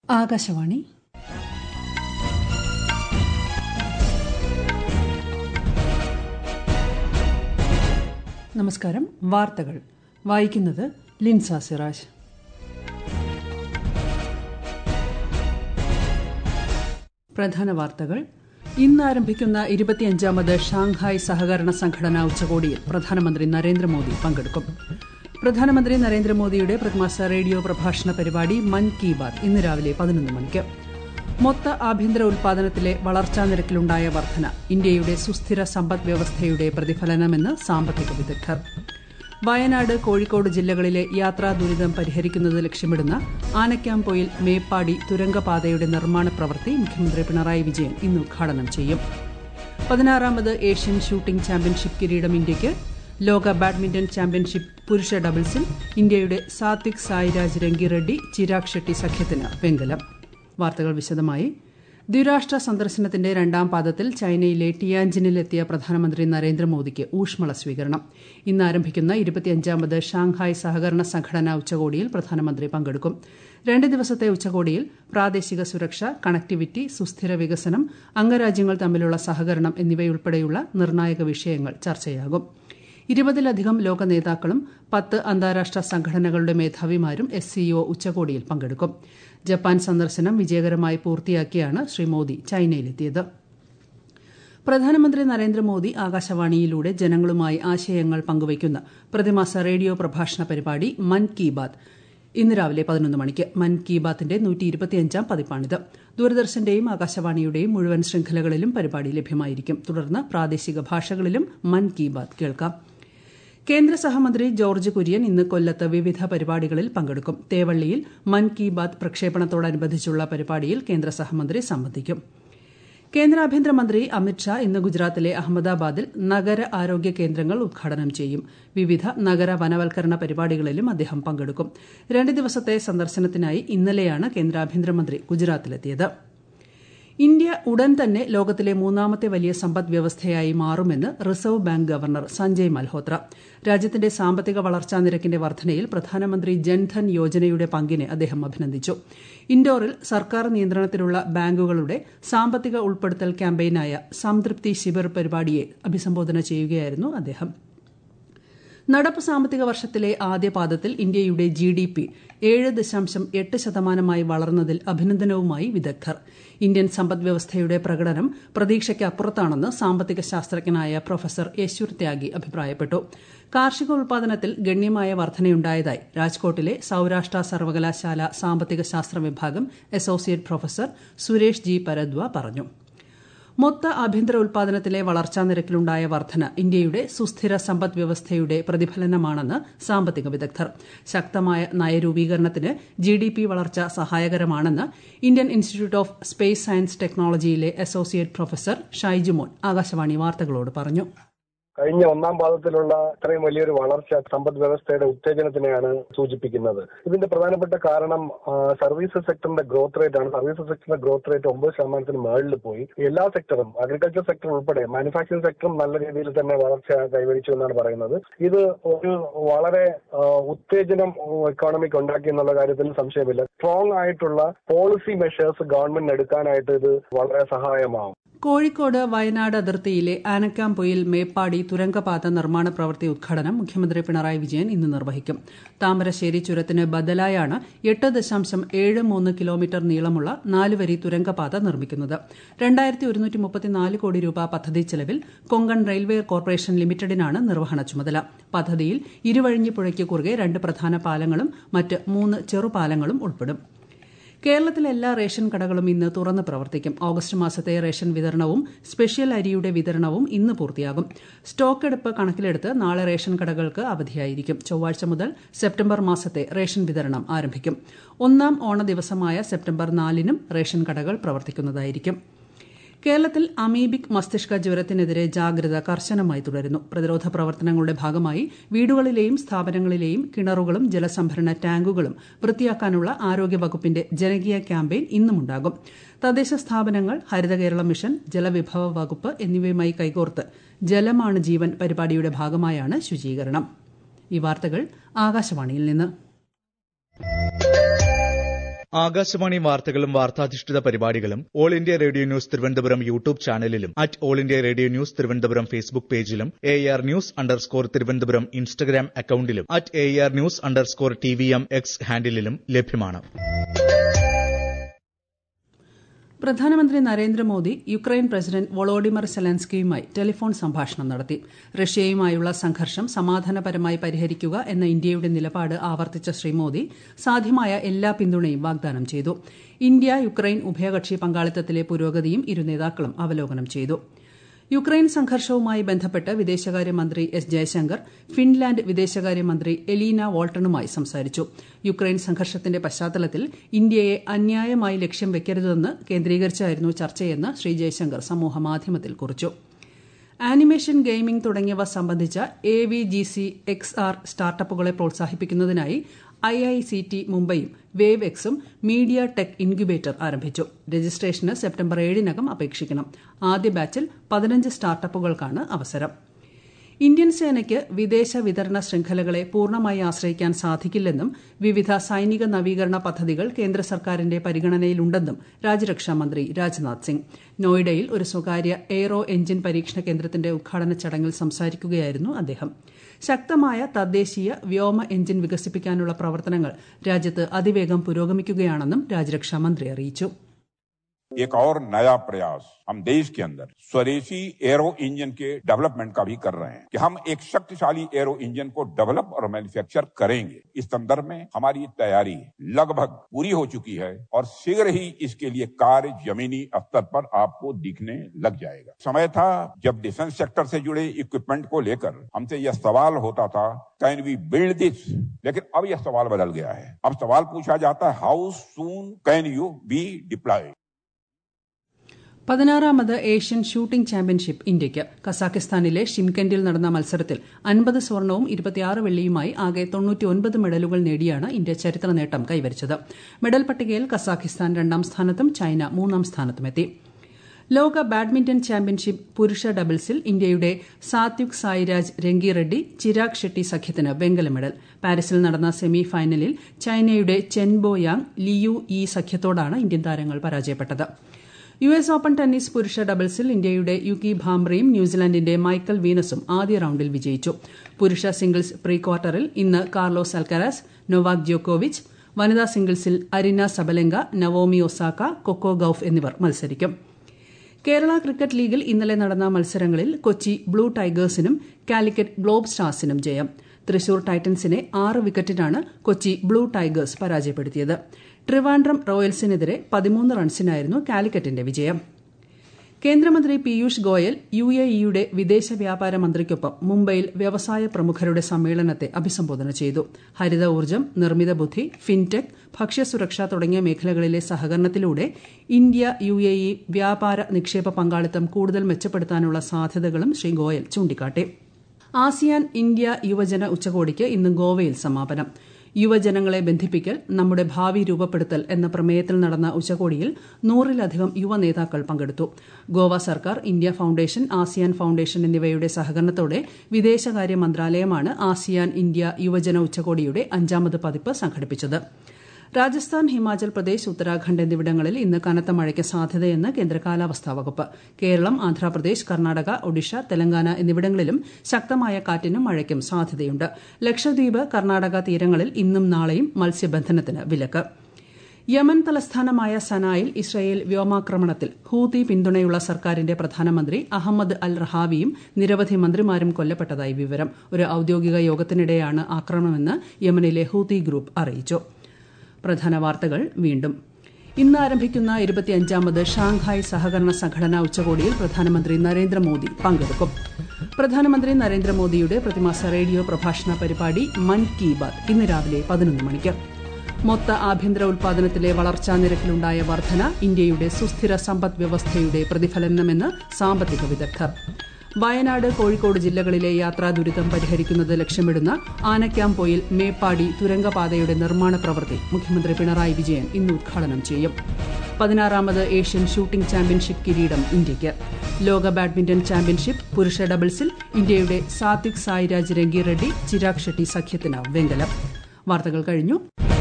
ആകാശവാണി നമസ്കാരം വാർത്തകൾ വായിക്കുന്നത് ലിൻസ സിറാജ് പ്രധാന വാർത്തകൾ ഇന്ന് ആരംഭിക്കുന്ന ഇരുപത്തിയഞ്ചാമത് ഷാങ്ഹായ് സഹകരണ സംഘടനാ ഉച്ചകോടിയിൽ പ്രധാനമന്ത്രി നരേന്ദ്രമോദി പങ്കെടുക്കും പ്രധാനമന്ത്രി നരേന്ദ്രമോദിയുടെ പ്രതിമാസ റേഡിയോ പ്രഭാഷണ പരിപാടി മൻ കി ബാത് ഇന്ന് രാവിലെ പതിനൊന്ന് മണിക്ക് മൊത്ത ആഭ്യന്തര ഉൽപാദനത്തിലെ വളർച്ചാ നിരക്കിലുണ്ടായ വർധന ഇന്ത്യയുടെ സുസ്ഥിര സമ്പദ് വ്യവസ്ഥയുടെ പ്രതിഫലനമെന്ന് സാമ്പത്തിക വിദഗ്ധർ വയനാട് കോഴിക്കോട് ജില്ലകളിലെ യാത്രാ ദുരിതം പരിഹരിക്കുന്നത് ലക്ഷ്യമിടുന്ന ആനക്കാംപൊയിൽ മേപ്പാടി തുരങ്കപാതയുടെ നിർമ്മാണ പ്രവൃത്തി മുഖ്യമന്ത്രി പിണറായി വിജയൻ ഇന്ന് ഉദ്ഘാടനം ചെയ്യും പതിനാറാമത് ഏഷ്യൻ ഷൂട്ടിംഗ് ചാമ്പ്യൻഷിപ്പ് കിരീടം ഇന്ത്യയ്ക്ക് ലോക ബാഡ്മിന്റൺ ചാമ്പ്യൻഷിപ്പ് പുരുഷ ഡബിൾസിൽ ഇന്ത്യയുടെ സാത്വിക് സായിരാജ് രംഗിറെഡ്ഡി ചിരാഗ് ഷെട്ടി സഖ്യത്തിന് വെങ്കലം വാർത്തകൾ വിശദമായി ദ്വിരാഷ്ട്ര സന്ദർശനത്തിന്റെ രണ്ടാം പാദത്തിൽ ചൈനയിലെ ടിയാൻജിനിലെത്തിയ പ്രധാനമന്ത്രി നരേന്ദ്രമോദിക്ക് ഊഷ്മള സ്വീകരണം ഇന്ന് ആരംഭിക്കുന്ന ഇരുപത്തിയഞ്ചാമത് ഷാങ്ഹായ് സഹകരണ സംഘടനാ ഉച്ചകോടിയിൽ പ്രധാനമന്ത്രി പങ്കെടുക്കും രണ്ട് ദിവസത്തെ ഉച്ചകോടിയിൽ പ്രാദേശിക സുരക്ഷ കണക്ടിവിറ്റി സുസ്ഥിര വികസനം അംഗരാജ്യങ്ങൾ തമ്മിലുള്ള സഹകരണം എന്നിവയുൾപ്പെടെയുള്ള നിർണായക വിഷയങ്ങൾ ചർച്ചയാകും ഇരുപതിലധികം ലോക നേതാക്കളും പത്ത് അന്താരാഷ്ട്ര സംഘടനകളുടെ മേധാവിമാരും എസ് സിഒ ഉച്ചകോടിയിൽ പങ്കെടുക്കും ജപ്പാൻ സന്ദർശനം വിജയകരമായി പൂർത്തിയാക്കിയാണ് ശ്രീ മോദി ചൈനയിലെത്തിയത് പ്രധാനമന്ത്രി നരേന്ദ്രമോദി ആകാശവാണിയിലൂടെ ജനങ്ങളുമായി ആശയങ്ങൾ പങ്കുവയ്ക്കുന്ന പ്രതിമാസ റേഡിയോ പ്രഭാഷണ പരിപാടി മൻ കി ബാത് ഇന്ന് രാവിലെ പതിനൊന്ന് മണിക്ക് മൻ കി ബാത്തിന്റെ നൂറ്റി ഇരുപത്തിയഞ്ചാം പതിപ്പാണിത് ദൂരദർശന്റെയും ആകാശവാണിയുടെയും മുഴുവൻ ശൃംഖലകളിലും പരിപാടി ലഭ്യമായിരിക്കും തുടർന്ന് പ്രാദേശിക ഭാഷകളിലും മൻ കി ബാത് കേൾക്കാം കേന്ദ്ര സഹമന്ത്രി ജോർജ് കുര്യൻ ഇന്ന് കൊല്ലത്ത് വിവിധ പരിപാടികളിൽ പങ്കെടുക്കും തേവള്ളിയിൽ മൻ കി ബാത് പ്രക്ഷേപണത്തോടനുബന്ധിച്ചുള്ള പരിപാടിയിൽ കേന്ദ്ര സഹമന്ത്രി സംബന്ധിക്കും കേന്ദ്ര ആഭ്യന്തരമന്ത്രി അമിത്ഷാ ഇന്ന് ഗുജറാത്തിലെ അഹമ്മദാബാദിൽ നഗര ആരോഗ്യ കേന്ദ്രങ്ങൾ ഉദ്ഘാടനം ചെയ്യും വിവിധ നഗര വനവൽക്കരണ പരിപാടികളിലും അദ്ദേഹം പങ്കെടുക്കും രണ്ട് ദിവസത്തെ സന്ദർശനത്തിനായി ഇന്നലെയാണ് കേന്ദ്ര ആഭ്യന്തരമന്ത്രി ഗുജറാത്തിലെത്തിയത് ഇന്ത്യ ഉടൻ തന്നെ ലോകത്തിലെ മൂന്നാമത്തെ വലിയ സമ്പദ് വ്യവസ്ഥയായി മാറുമെന്ന് reserve bank governor Sanjay Malhotra രാജ്യത്തിന്റെ സാമ്പത്തിക വളർച്ചാ നിരക്കിന്റെ വർധനയിൽ പ്രധാനമന്ത്രി ജൻധൻ യോജനയുടെ പങ്കിനെ അദ്ദേഹം അഭിനന്ദിച്ചു ഇൻഡോറിൽ സർക്കാർ നിയന്ത്രണത്തിലുള്ള ബാങ്കുകളുടെ സാമ്പത്തിക ഉൾപ്പെടുത്തൽ ക്യാമ്പയിനായ സംതൃപ്തി ശിബിർ പരിപാടിയെ അഭിസംബോധന ചെയ്യുകയായിരുന്നു അദ്ദേഹം നടപ്പ് സാമ്പത്തിക വർഷത്തിലെ ആദ്യ പാദത്തിൽ ഇന്ത്യയുടെ ജി ഡി പി ഏഴ് ദശാംശം എട്ട് ശതമാനമായി വളർന്നതിൽ അഭിനന്ദനവുമായി വിദഗ്ധർ ഇന്ത്യൻ സമ്പദ് വ്യവസ്ഥയുടെ പ്രകടനം പ്രതീക്ഷയ്ക്കപ്പുറത്താണെന്ന് സാമ്പത്തിക ശാസ്ത്രജ്ഞനായ പ്രൊഫസർ യശൂർ ത്യാഗി അഭിപ്രായപ്പെട്ടു കാർഷിക ഉൽപാദനത്തിൽ ഗണ്യമായ വർധനയുണ്ടായതായി രാജ്കോട്ടിലെ സൌരാഷ്ട്ര സർവകലാശാല സാമ്പത്തിക ശാസ്ത്ര വിഭാഗം അസോസിയേറ്റ് പ്രൊഫസർ സുരേഷ് ജി പരദ്വ പറഞ്ഞു മൊത്ത ആഭ്യന്തര ഉൽപാദനത്തിലെ വളർച്ചാ നിരക്കിലുണ്ടായ വർധന ഇന്ത്യയുടെ സുസ്ഥിര സമ്പദ് വ്യവസ്ഥയുടെ പ്രതിഫലനമാണെന്ന് സാമ്പത്തിക വിദഗ്ധർ ശക്തമായ നയരൂപീകരണത്തിന് ജി ഡി പി വളർച്ച സഹായകരമാണെന്ന് Indian institute of space science ടെക്നോളജിയിലെ അസോസിയേറ്റ് പ്രൊഫസർ ഷൈജുമോൻ ആകാശവാണി വാർത്തകളോട് പറഞ്ഞു കഴിഞ്ഞ ഒന്നാം പാദത്തിലുള്ള ഇത്രയും വലിയൊരു വളർച്ച സമ്പദ് വ്യവസ്ഥയുടെ ഉത്തേജനത്തിനെയാണ് സൂചിപ്പിക്കുന്നത് ഇതിന്റെ പ്രധാനപ്പെട്ട കാരണം സർവീസസ് സെക്ടറിന്റെ ഗ്രോത്ത് റേറ്റ് ആണ് സർവീസസ് സെക്ടറിന്റെ ഗ്രോത്ത് റേറ്റ് ഒമ്പത് ശതമാനത്തിന് മുകളിൽ പോയി എല്ലാ സെക്ടറും അഗ്രികൾച്ചർ സെക്ടർ ഉൾപ്പെടെ മാനുഫാക്ചറിംഗ് സെക്ടറും നല്ല രീതിയിൽ തന്നെ വളർച്ച കൈവരിച്ചു എന്നാണ് പറയുന്നത് ഇത് ഒരു വളരെ ഉത്തേജനം എക്കോണമിക്ക് ഉണ്ടാക്കി എന്നുള്ള കാര്യത്തിൽ സംശയമില്ല സ്ട്രോങ് ആയിട്ടുള്ള പോളിസി മെഷേഴ്സ് ഗവൺമെന്റ് എടുക്കാനായിട്ട് ഇത് വളരെ സഹായമാവും കോഴിക്കോട് വയനാട് അതിർത്തിയിലെ ആനക്കാംപൊയിൽ മേപ്പാടി തുരങ്കപാത നിർമ്മാണ പ്രവൃത്തി ഉദ്ഘാടനം മുഖ്യമന്ത്രി പിണറായി വിജയൻ ഇന്ന് നിർവഹിക്കും താമരശ്ശേരി ചുരത്തിന് ബദലായാണ് എട്ട് ദശാംശം ഏഴ് മൂന്ന് കിലോമീറ്റർ നീളമുള്ള നാലുവരി തുരങ്കപാത നിർമ്മിക്കുന്നത് രണ്ടായിരത്തി ഒരുന്നൂറ്റി മുപ്പത്തിനാല് കോടി രൂപ പദ്ധതി ചെലവിൽ കൊങ്കൺ റെയിൽവേ കോർപ്പറേഷൻ ലിമിറ്റഡിനാണ് നിർവഹണ ചുമതല പദ്ധതിയിൽ ഇരുവഴിഞ്ഞിപ്പുഴയ്ക്ക് കുറുകെ രണ്ട് പ്രധാന പാലങ്ങളും മറ്റ് മൂന്ന് ചെറുപാലങ്ങളും ഉൾപ്പെടും കേരളത്തിലെ എല്ലാ റേഷൻ കടകളും ഇന്ന് തുറന്ന് പ്രവർത്തിക്കും ഓഗസ്റ്റ് മാസത്തെ റേഷൻ വിതരണവും സ്പെഷ്യൽ അരിയുടെ വിതരണവും ഇന്ന് പൂർത്തിയാകും സ്റ്റോക്ക് എടുപ്പ് കണക്കിലെടുത്ത് നാളെ റേഷൻ കടകൾക്ക് അവധിയായിരിക്കും ചൊവ്വാഴ്ച മുതൽ സെപ്റ്റംബർ മാസത്തെ റേഷൻ വിതരണം ആരംഭിക്കും ഒന്നാം ഓണ ദിവസമായ സെപ്റ്റംബർ നാലിനും റേഷൻ കടകൾ പ്രവർത്തിക്കുന്നതായിരിക്കും കേരളത്തിൽ അമീബിക് മസ്തിഷ്ക ജ്വരത്തിനെതിരെ ജാഗ്രത കർശനമായി തുടരുന്നു പ്രതിരോധ പ്രവർത്തനങ്ങളുടെ ഭാഗമായി വീടുകളിലെയും സ്ഥാപനങ്ങളിലെയും കിണറുകളും ജലസംഭരണ ടാങ്കുകളും വൃത്തിയാക്കാനുള്ള ആരോഗ്യവകുപ്പിന്റെ ജനകീയ ക്യാമ്പയിൻ ഇന്നുമുണ്ടാകും തദ്ദേശ സ്ഥാപനങ്ങൾ ഹരിത കേരള മിഷൻ ജലവിഭവ വകുപ്പ് എന്നിവയുമായി കൈകോർത്ത് ജലമാണ് ജീവൻ പരിപാടിയുടെ ഭാഗമായാണ് ശുചീകരണം ഈ വാർത്തകൾ ആകാശവാണിയിൽ നിന്ന് ആകാശവാണി വാർത്തകളും വാർത്താധിഷ്ഠിത പരിപാടികളും all India radio news Thiruvananthapuram YouTube ചാനലിലും at all India radio news Thiruvananthapuram Facebook പേജിലും A R news underscore Thiruvananthapuram Instagram അക്കൌണ്ടിലും at A R news underscore T V M X ഹാൻഡിലും ലഭ്യമാണ് പ്രധാനമന്ത്രി നരേന്ദ്രമോദി യുക്രൈൻ പ്രസിഡന്റ് വൊളോഡിമർ സെലൻസ്കിയുമായി ടെലിഫോൺ സംഭാഷണം നടത്തി റഷ്യയുമായുള്ള സംഘർഷം സമാധാനപരമായി പരിഹരിക്കുക എന്ന ഇന്ത്യയുടെ നിലപാട് ആവർത്തിച്ച ശ്രീ മോദി സാധ്യമായ എല്ലാ പിന്തുണയും വാഗ്ദാനം ചെയ്തു ഇന്ത്യ യുക്രൈൻ ഉഭയകക്ഷി പങ്കാളിത്തത്തിലെ പുരോഗതിയും ഇരു നേതാക്കളും അവലോകനം ചെയ്തു യുക്രൈൻ സംഘർഷവുമായി ബന്ധപ്പെട്ട് വിദേശകാര്യമന്ത്രി എസ് ജയശങ്കർ ഫിൻലാൻഡ് വിദേശകാര്യമന്ത്രി എലീന വോൾട്ടണുമായി സംസാരിച്ചു യുക്രൈൻ സംഘർഷത്തിന്റെ പശ്ചാത്തലത്തിൽ ഇന്ത്യയെ അന്യായമായി ലക്ഷ്യം വെക്കരുതെന്ന് കേന്ദ്രീകരിച്ചായിരുന്നു ചർച്ചയെന്ന് ശ്രീ ജയശങ്കർ സമൂഹമാധ്യമത്തിൽ കുറിച്ചു ആനിമേഷൻ ഗെയിമിംഗ് തുടങ്ങിയവ സംബന്ധിച്ച A V G C X R സ്റ്റാർട്ടപ്പുകളെ പ്രോത്സാഹിപ്പിക്കുന്നതിനായി ഐ ഐ സി ടി മുംബൈയും വേവ് എക്സും മീഡിയ ടെക് ഇൻക്യുബേറ്റർ ആരംഭിച്ചു രജിസ്ട്രേഷന് സെപ്റ്റംബർ ഏഴിനകം അപേക്ഷിക്കണം ആദ്യ ബാച്ചിൽ പതിനഞ്ച് സ്റ്റാർട്ടപ്പുകൾക്കാണ് അവസരം ഇന്ത്യൻ സേനയ്ക്ക് വിദേശ വിതരണ ശൃംഖലകളെ പൂർണ്ണമായി ആശ്രയിക്കാൻ സാധിക്കില്ലെന്നും വിവിധ സൈനിക നവീകരണ പദ്ധതികൾ കേന്ദ്ര സർക്കാരിന്റെ പരിഗണനയിലുണ്ടെന്നും രാജ്യരക്ഷാമന്ത്രി രാജ്നാഥ് സിംഗ് നോയിഡയിൽ ഒരു സ്വകാര്യ എയ്റോ എഞ്ചിൻ പരീക്ഷണ കേന്ദ്രത്തിന്റെ ഉദ്ഘാടന ചടങ്ങിൽ സംസാരിക്കുകയായിരുന്നു അദ്ദേഹം ശക്തമായ തദ്ദേശീയ വ്യോമ എഞ്ചിൻ വികസിപ്പിക്കാനുള്ള പ്രവർത്തനങ്ങൾ രാജ്യത്ത് അതിവേഗം പുരോഗമിക്കുകയാണെന്നും രാജ്യരക്ഷാമന്ത്രി അറിയിച്ചു एक और नया प्रयास हम देश के अंदर स्वदेशी एरो इंजन के डेवलपमेंट का भी कर रहे हैं कि हम एक शक्तिशाली एरो इंजन को डेवलप और मैन्युफैक्चर करेंगे इस संदर्भ में हमारी तैयारी लगभग पूरी हो चुकी है और शीघ्र ही इसके लिए कार्य जमीनी स्तर पर आपको दिखने लग जाएगा समय था जब डिफेंस सेक्टर से जुड़े इक्विपमेंट को लेकर हमसे यह सवाल होता था कैन वी बिल्ड दिस लेकिन अब यह सवाल बदल गया है अब सवाल पूछा जाता है how soon can you be deployed പതിനാറാമത് ഏഷ്യൻ ഷൂട്ടിംഗ് ചാമ്പ്യൻഷിപ്പ് ഇന്ത്യയ്ക്ക് കസാഖിസ്ഥാനിലെ ഷിംകെന്റിൽ നടന്ന മത്സരത്തിൽ അൻപത് സ്വർണവും ഇരുപത്തിയാറ് വെള്ളിയുമായി ആകെ തൊണ്ണൂറ്റിയൊൻപത് മെഡലുകൾ നേടിയാണ് ഇന്ത്യ ചരിത്ര നേട്ടം കൈവരിച്ചത് മെഡൽ പട്ടികയിൽ കസാഖിസ്ഥാൻ രണ്ടാം സ്ഥാനത്തും ചൈന മൂന്നാം സ്ഥാനത്തുമെത്തി ലോക ബാഡ്മിന്റൺ ചാമ്പ്യൻഷിപ്പ് പുരുഷ ഡബിൾസിൽ ഇന്ത്യയുടെ സാത്വിക് സായിരാജ് രംഗി റെഡ്ഡി ചിരാഗ് ഷെട്ടി സഖ്യത്തിന് വെങ്കല മെഡൽ പാരീസിൽ നടന്ന സെമി ഫൈനലിൽ ചൈനയുടെ ചെൻബോ യാങ് ലിയു ഇ സഖ്യത്തോടാണ് ഇന്ത്യൻ താരങ്ങൾ പരാജയപ്പെട്ടത് യു എസ് ഓപ്പൺ ടെന്നീസ് പുരുഷ ഡബിൾസിൽ ഇന്ത്യയുടെ യുക്കി ഭാംബ്രയും ന്യൂസിലാൻഡിന്റെ മൈക്കൽ വീനസും ആദ്യ റൌണ്ടിൽ വിജയിച്ചു പുരുഷ സിംഗിൾസ് പ്രീ ക്വാർട്ടറിൽ ഇന്ന് കാർലോസ് അൽക്കരാസ് നൊവാക് ജ്യോക്കോവിച്ച് വനിതാ സിംഗിൾസിൽ Aryna Sabalenka Naomi Osaka Coco Gauff എന്നിവർ മത്സരിക്കും കേരള ക്രിക്കറ്റ് ലീഗിൽ ഇന്നലെ നടന്ന മത്സരങ്ങളിൽ കൊച്ചി ബ്ലൂ ടൈഗേഴ്സിനും കാലിക്കറ്റ് ഗ്ലോബ് സ്റ്റാർസിനും ജയം തൃശൂർ ടൈറ്റൻസിനെ ആറ് വിക്കറ്റിനാണ് കൊച്ചി ബ്ലൂ ടൈഗേഴ്സ് പരാജയപ്പെടുത്തിയത് ട്രിവാൻഡ്രം റോയൽസിനെതിരെ പതിമൂന്ന് റൺസിനായിരുന്നു കാലിക്കറ്റിന്റെ വിജയം കേന്ദ്രമന്ത്രി പീയൂഷ് ഗോയൽ യു എ ഇയുടെ വിദേശ വ്യാപാര മന്ത്രിക്കൊപ്പം മുംബൈയിൽ വ്യവസായ പ്രമുഖരുടെ സമ്മേളനത്തെ അഭിസംബോധന ചെയ്തു ഹരിത ഊർജ്ജം നിർമ്മിത ബുദ്ധി ഫിൻടെക് ഭക്ഷ്യസുരക്ഷ തുടങ്ങിയ മേഖലകളിലെ സഹകരണത്തിലൂടെ ഇന്ത്യ യു എ ഇ വ്യാപാര നിക്ഷേപ പങ്കാളിത്തം കൂടുതൽ മെച്ചപ്പെടുത്താനുള്ള സാധ്യതകളും ശ്രീ ഗോയൽ ചൂണ്ടിക്കാട്ടി ആസിയാൻ ഇന്ത്യ യുവജന ഉച്ചകോടിക്ക് ഇന്ന് ഗോവയിൽ സമാപനം യുവജനങ്ങളെ ബന്ധിപ്പിക്കൽ നമ്മുടെ ഭാവി രൂപപ്പെടുത്തൽ എന്ന പ്രമേയത്തിൽ നടന്ന ഉച്ചകോടിയിൽ നൂറിലധികം യുവ നേതാക്കൾ പങ്കെടുത്തു ഗോവ സർക്കാർ ഇന്ത്യ ഫൌണ്ടേഷൻ ആസിയാൻ ഫൌണ്ടേഷൻ എന്നിവയുടെ സഹകരണത്തോടെ വിദേശകാര്യ മന്ത്രാലയമാണ് ആസിയാൻ ഇന്ത്യ യുവജന ഉച്ചകോടിയുടെ അഞ്ചാമത് പതിപ്പ് സംഘടിപ്പിച്ചത് രാജസ്ഥാൻ ഹിമാചൽ പ്രദേശ് ഉത്തരാഖണ്ഡ് എന്നിവിടങ്ങളിൽ ഇന്ന് കനത്ത മഴയ്ക്ക് സാധ്യതയെന്ന് കേന്ദ്ര കാലാവസ്ഥാ വകുപ്പ് കേരളം ആന്ധ്രാപ്രദേശ് കർണാടക ഒഡീഷ തെലങ്കാന എന്നിവിടങ്ങളിലും ശക്തമായ കാറ്റിനും മഴയ്ക്കും സാധ്യതയുണ്ട് ലക്ഷദ്വീപ് കർണാടക തീരങ്ങളിൽ ഇന്നും നാളെയും മത്സ്യബന്ധനത്തിന് വിലക്ക് യമൻ തലസ്ഥാനമായ സനായിൽ ഇസ്രയേൽ വ്യോമാക്രമണത്തിൽ ഹൂതി പിന്തുണയുള്ള സർക്കാരിന്റെ പ്രധാനമന്ത്രി അഹമ്മദ് അൽ റഹാവിയും നിരവധി മന്ത്രിമാരും കൊല്ലപ്പെട്ടതായി വിവരം ഒരു ഔദ്യോഗിക യോഗത്തിനിടെയാണ് ആക്രമണമെന്ന് യമനിലെ ഹൂതി ഗ്രൂപ്പ് അറിയിച്ചു പ്രധാന വാർത്തകൾ വീണ്ടും ഇന്ന് ആരംഭിക്കുന്ന ഇരുപത്തിയഞ്ചാമത് ഷാങ്ഹായ് സഹകരണ സംഘടനാ ഉച്ചകോടിയിൽ പ്രധാനമന്ത്രി നരേന്ദ്രമോദി പങ്കെടുക്കും പ്രധാനമന്ത്രി നരേന്ദ്രമോദിയുടെ പ്രതിമാസ റേഡിയോ പ്രഭാഷണ പരിപാടി മൻ കി ബാത് ഇന്ന് രാവിലെ പതിനൊന്ന് മണിക്ക് മൊത്ത ആഭ്യന്തര ഉൽപാദനത്തിലെ വളർച്ചാ നിരക്കിലുണ്ടായ വർധന ഇന്ത്യയുടെ സുസ്ഥിര സമ്പദ് വ്യവസ്ഥയുടെ പ്രതിഫലനമെന്ന് സാമ്പത്തിക വിദഗ്ധർ വയനാട് കോഴിക്കോട് ജില്ലകളിലെ യാത്രാ ദുരിതം പരിഹരിക്കുന്നത് ലക്ഷ്യമിടുന്ന ആനക്കാംപോയിൽ മേപ്പാടി തുരങ്കപാതയുടെ നിർമ്മാണ പ്രവൃത്തി മുഖ്യമന്ത്രി പിണറായി വിജയൻ ഇന്ന് ഉദ്ഘാടനം ചെയ്യും പതിനാറാമത് ഏഷ്യൻ ഷൂട്ടിംഗ് ചാമ്പ്യൻഷിപ്പ് കിരീടം ഇന്ത്യയ്ക്ക് ലോക ബാഡ്മിന്റൺ ചാമ്പ്യൻഷിപ്പ് പുരുഷ ഡബിൾസിൽ ഇന്ത്യയുടെ സാത്വിക് സായിരാജ് രംഗി റെഡ്ഡി ചിരാഗ് ഷെട്ടി സഖ്യത്തിന് വെങ്കലം വാർത്തകൾ കഴിഞ്ഞു